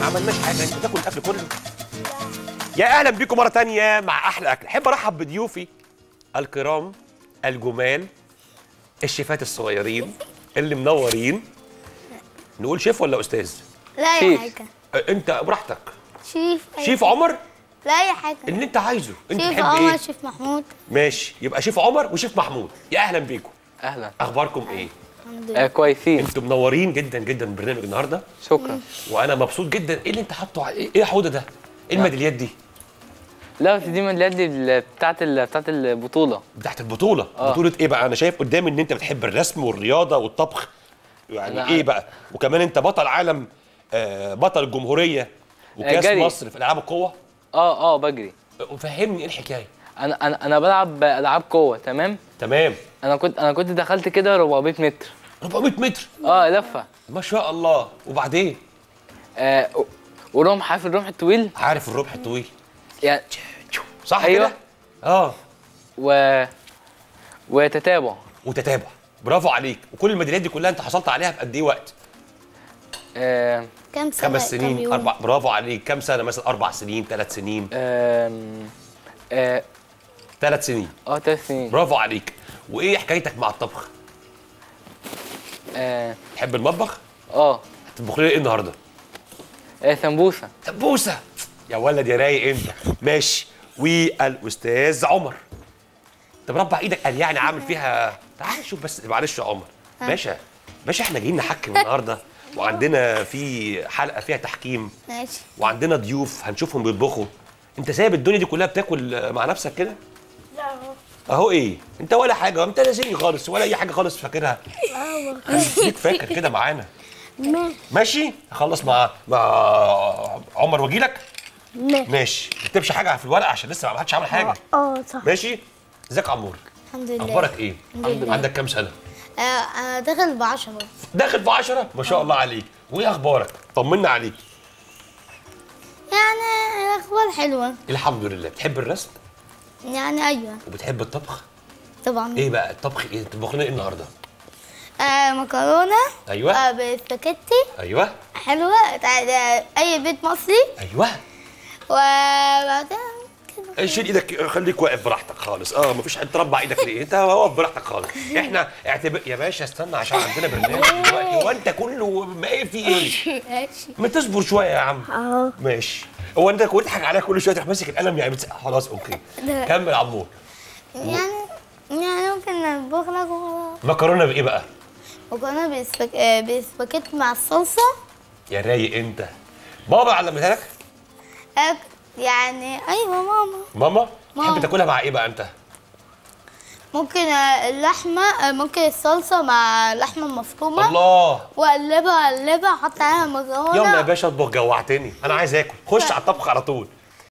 ما عملناش حاجه انت تاكل الاكل كله يا اهلا بيكم مره تانية مع احلى اكل احب ارحب بضيوفي الكرام الجمال الشيفات الصغيرين اللي منورين نقول شيف ولا استاذ لا اي شيف. حاجه أه، انت براحتك شيف أي شيف عمر لا اي حاجه اللي انت عايزه انت شيف تحب عمر ايه شيف محمود ماشي يبقى شيف عمر وشيف محمود يا اهلا بيكم اهلا اخباركم ايه الحمد آه لله كويسين انتوا منورين جدا جدا البرنامج النهارده شكرا وانا مبسوط جدا ايه اللي انت حاطه ع- ايه إيه يا حوده ده ايه الميداليات دي لا بس دي ميداليات دي ال- بتاعت ال- بتاعت البطوله بتاعت البطوله آه. بطوله ايه بقى انا شايف قدامي ان انت بتحب الرسم والرياضه والطبخ يعني أنا- ايه بقى وكمان انت بطل عالم آه بطل الجمهوريه وكاس جري. مصر في العاب القوه اه اه بجري وفهمني ايه الحكايه انا انا انا بلعب العاب قوه تمام تمام انا كنت انا كنت دخلت كده 400 متر 400 متر اه لفه ما شاء الله وبعدين آه و- ورمح عارف الرمح الطويل عارف الربح الطويل يعني صح أيوة. كده اه و وتتابع وتتابع برافو عليك وكل الميداليات دي كلها انت حصلت عليها في قد ايه وقت آه كام سنه خمس كام سنين يوم؟ اربع برافو عليك كام سنه مثلا اربع سنين ثلاث سنين آم، اه ثلاث سنين اه ثلاث سنين برافو عليك وايه حكايتك مع الطبخ اه تحب المطبخ اه تطبخ لنا ايه النهارده آه، سمبوسه سمبوسه يا ولد يا رايق انت ماشي والاستاذ عمر انت مربع ايدك قال يعني عامل فيها تعال شوف بس معلش يا عمر باشا باشا احنا جايين نحكم النهارده وعندنا في حلقه فيها تحكيم ماشي وعندنا ضيوف هنشوفهم بيطبخوا انت سايب الدنيا دي كلها بتاكل مع نفسك كده اهو ايه انت ولا حاجه انت ناسيني خالص ولا اي حاجه خالص فاكرها خليك فاكر كده معانا ماشي اخلص مع مع عمر واجيلك ماشي ما تكتبش حاجه في الورقه عشان لسه ما حدش عمل حاجه اه صح ماشي ازيك يا عمور الحمد لله اخبارك ايه الحمد لله. عندك كام سنه آه انا داخل ب 10 داخل في 10 ما شاء الله عليك وايه اخبارك طمنا عليك يعني الاخبار حلوه الحمد لله بتحب الرسم يعني ايوه وبتحب الطبخ طبعا ايه بقى الطبخ ايه تطبخ لنا ايه النهارده آه مكرونه ايوه آه بسباكيتي ايوه حلوه بتاع اي بيت مصري ايوه وبعدين كده شيل ايدك خليك واقف براحتك خالص اه مفيش حد تربع ايدك ليه انت واقف براحتك خالص احنا اعتبر يا باشا استنى عشان عندنا برنامج دلوقتي هو انت كله ما ايه في ايه ماشي ما تصبر شويه يا عم اهو ماشي هو انت كنت تضحك عليا كل شويه تروح ماسك القلم يعني بتس... خلاص اوكي لا. كمل يا عمور يعني يعني ممكن نطبخ لك وخلاص. مكرونه بايه بقى مكرونه بسباك... آه، بسباكيتي مع الصلصه يا رايق انت بابا علمتها لك آه، يعني ايوه ماما ماما تحب ماما. تاكلها مع ايه بقى انت ممكن آه، اللحمه آه، ممكن الصلصه مع اللحمه المفرومه الله واقلبها اقلبها احط عليها مكرونه يلا يا باشا اطبخ جوعتني انا عايز اكل خش على الطبخ على طول